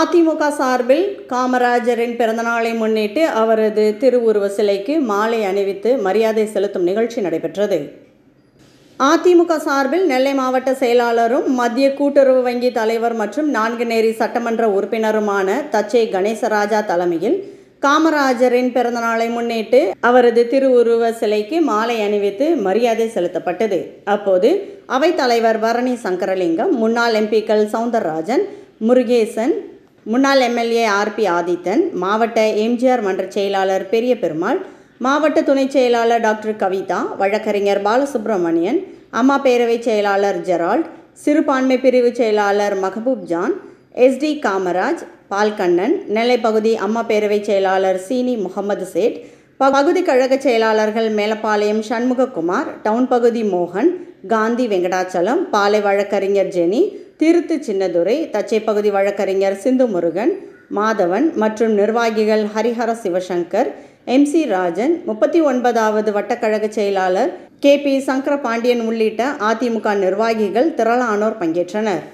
அதிமுக சார்பில் காமராஜரின் பிறந்தநாளை முன்னிட்டு அவரது திருவுருவ சிலைக்கு மாலை அணிவித்து மரியாதை செலுத்தும் நிகழ்ச்சி நடைபெற்றது அதிமுக சார்பில் நெல்லை மாவட்ட செயலாளரும் மத்திய கூட்டுறவு வங்கி தலைவர் மற்றும் நான்குநேரி சட்டமன்ற உறுப்பினருமான தச்சை கணேசராஜா தலைமையில் காமராஜரின் பிறந்தநாளை முன்னிட்டு அவரது திருவுருவ சிலைக்கு மாலை அணிவித்து மரியாதை செலுத்தப்பட்டது அப்போது அவைத்தலைவர் பரணி சங்கரலிங்கம் முன்னாள் எம்பிக்கள் சவுந்தரராஜன் முருகேசன் முன்னாள் எம்எல்ஏ ஆர்பி ஆதித்தன் மாவட்ட எம்ஜிஆர் மன்ற செயலாளர் பெரிய பெருமாள் மாவட்ட துணைச் செயலாளர் டாக்டர் கவிதா வழக்கறிஞர் பாலசுப்ரமணியன் அம்மா பேரவை செயலாளர் ஜெரால்ட் சிறுபான்மை பிரிவு செயலாளர் மஹபூப் ஜான் எஸ்டி காமராஜ் பால்கண்ணன் நெல்லை பகுதி அம்மா பேரவை செயலாளர் சீனி முகமது சேட் பகுதி கழக செயலாளர்கள் மேலப்பாளையம் சண்முககுமார் டவுன் பகுதி மோகன் காந்தி வெங்கடாச்சலம் பாலை வழக்கறிஞர் ஜெனி திருத்து சின்னதுரை தச்சை பகுதி வழக்கறிஞர் சிந்து முருகன் மாதவன் மற்றும் நிர்வாகிகள் ஹரிஹர சிவசங்கர் எம் சி ராஜன் முப்பத்தி ஒன்பதாவது வட்டக்கழக செயலாளர் கே பி சங்கர பாண்டியன் உள்ளிட்ட அதிமுக நிர்வாகிகள் திரளானோர் பங்கேற்றனர்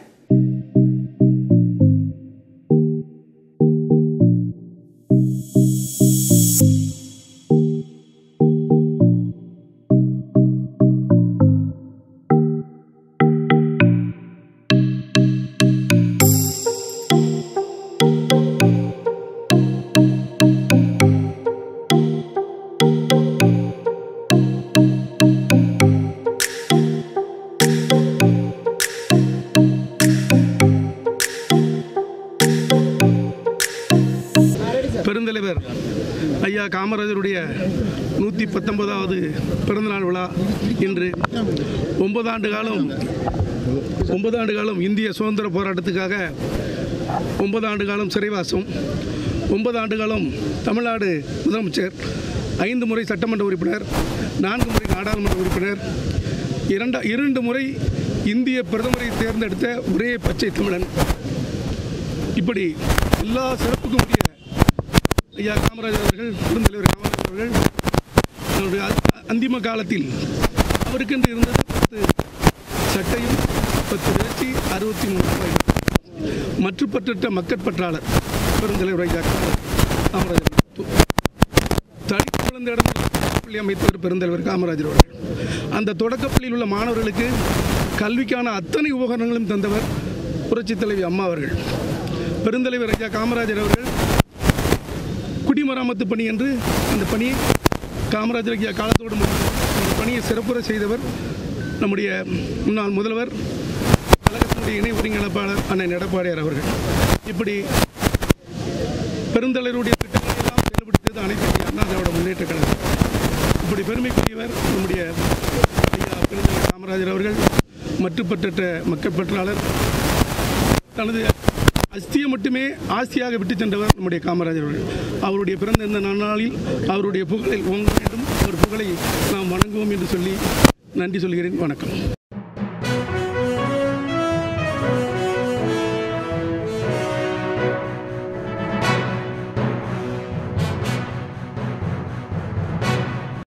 பெருந்தலைவர் ஐயா காமராஜருடைய நூற்றி பத்தொன்பதாவது பிறந்தநாள் விழா இன்று ஒன்பது ஆண்டு காலம் ஒன்பது ஆண்டு காலம் இந்திய சுதந்திர போராட்டத்துக்காக ஒன்பது ஆண்டு காலம் சிறைவாசம் ஒன்பது ஆண்டு காலம் தமிழ்நாடு முதலமைச்சர் ஐந்து முறை சட்டமன்ற உறுப்பினர் நான்கு முறை நாடாளுமன்ற உறுப்பினர் இரண்டா இரண்டு முறை இந்திய பிரதமரை தேர்ந்தெடுத்த ஒரே பச்சை தமிழன் இப்படி எல்லா சிறப்புக்கும் உரிய ஐயா காமராஜர் அவர்கள் பெருந்தலைவர் காமராஜர் அவர்கள் அவருடைய அ- அந்திம காலத்தில் அவருக்கென்று இருந்தது பத்து சட்டையும் பத்து வேஷ்டி அறுபத்தி மூணு ரூபாய் மற்றுப்பற்ற மக்கட்பற்றாளர் பெருந்தலைவர் ஐயா காமராஜர் தனி குழந்தை இடம் பள்ளி அமைத்தவர் பெருந்தலைவர் காமராஜர் அவர்கள் அந்த தொடக்கப்பள்ளியில் உள்ள மாணவர்களுக்கு கல்விக்கான அத்தனை உபகரணங்களும் தந்தவர் புரட்சித் தலைவி அம்மா அவர்கள் பெருந்தலைவர் ஐயா காமராஜர் அவர்கள் குடிமராமத்து பணி என்று அந்த பணியை காமராஜர் ஐயா காலத்தோடு முடிந்தது. அந்த பணியை சிறப்புற செய்தவர் நம்முடைய முன்னாள் முதல்வர் கழகத்தினுடைய இணை ஒருங்கிணைப்பாளர் அண்ணன் எடப்பாடியார் அவர்கள் இப்படி பெருந்தலைவருடைய திட்டங்களை எல்லாம் செயல்படுத்தியது அனைத்து இந்திய அண்ணா திராவிட முன்னேற்ற கழகம் இப்படி பெருமைக்குரியவர் நம்முடைய ஐயா பெருந்தலைவர் காமராஜர் அவர்கள் மட்டுப்பற்ற மக்கள் பற்றாளர் தனது அஸ்தியை மட்டுமே ஆஸ்தியாக விட்டு சென்றவர் நம்முடைய காமராஜர் அவர்கள் அவருடைய பிறந்த இந்த நன்னாளில் அவருடைய புகழை ஓங்க வேண்டும் அவர் புகழை நாம் வணங்குவோம் என்று சொல்லி நன்றி சொல்கிறேன் வணக்கம்